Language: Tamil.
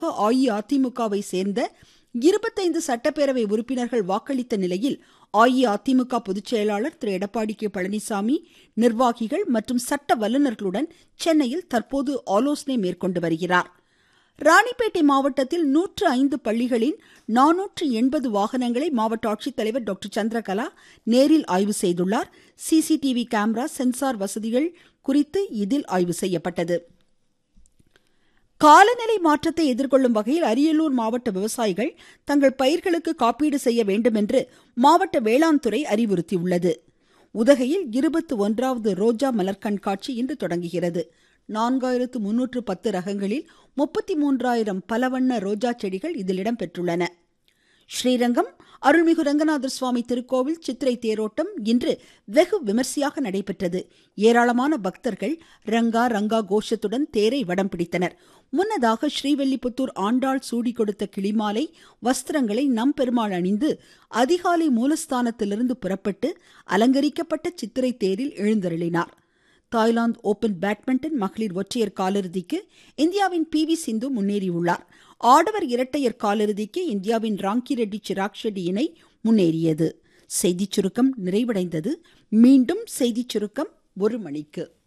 அஇஅதிமுகவை சேர்ந்த இருபத்தைந்து சட்டப்பேரவை உறுப்பினர்கள் வாக்களித்த நிலையில் அஇஅதிமுக பொதுச் செயலாளர் திரு எடப்பாடி கே பழனிசாமி நிர்வாகிகள் மற்றும் சட்ட வல்லுநர்களுடன் சென்னையில் தற்போது ஆலோசனை மேற்கொண்டு வருகிறார் ராணிப்பேட்டை மாவட்டத்தில் நூற்று ஐந்து பள்ளிகளின் நானூற்று எண்பது வாகனங்களை மாவட்ட ஆட்சித்தலைவர் டாக்டர் சந்திரகலா நேரில் ஆய்வு செய்துள்ளார் சிசிடிவி கேமரா சென்சார் வசதிகள் குறித்து இதில் ஆய்வு செய்யப்பட்டது காலநிலை மாற்றத்தை எதிர்கொள்ளும் வகையில் அரியலூர் மாவட்ட விவசாயிகள் தங்கள் பயிர்களுக்கு காப்பீடு செய்ய வேண்டும் என்று மாவட்ட வேளாண் துறை அறிவுறுத்தியுள்ளது உதகையில் இருபத்தி ஒன்றாவது ரோஜா மலர் கண்காட்சி இன்று தொடங்குகிறது நான்காயிரத்து முன்னூற்று பத்து ரகங்களில் முப்பத்தி மூன்றாயிரம் பலவண்ண ரோஜா செடிகள் இதில் இடம்பெற்றுள்ளன ஸ்ரீரங்கம் அருள்மிகு ரங்கநாதர் சுவாமி திருக்கோவில் சித்திரை தேரோட்டம் இன்று வெகு விமர்சையாக நடைபெற்றது ஏராளமான பக்தர்கள் ரங்கா ரங்கா கோஷத்துடன் தேரை வடம் பிடித்தனர் முன்னதாக ஸ்ரீவெல்லிபுத்தூர் ஆண்டாள் சூடி கொடுத்த கிளிமாலை வஸ்திரங்களை நம்பெருமாள் அணிந்து அதிகாலை மூலஸ்தானத்திலிருந்து புறப்பட்டு அலங்கரிக்கப்பட்ட சித்திரை தேரில் எழுந்தருளினார் தாய்லாந்து ஓபன் பேட்மிண்டன் மகளிர் ஒற்றையர் காலிறுதிக்கு இந்தியாவின் பி வி சிந்து முன்னேறியுள்ளார் ஆடவர் இரட்டையர் காலிறுதிக்கு இந்தியாவின் ராங்கி ரெட்டி சிராக் ஷெட்டி இணை முன்னேறியது செய்திச் சுருக்கம் நிறைவடைந்தது மீண்டும் செய்திச் சுருக்கம் ஒரு மணிக்கு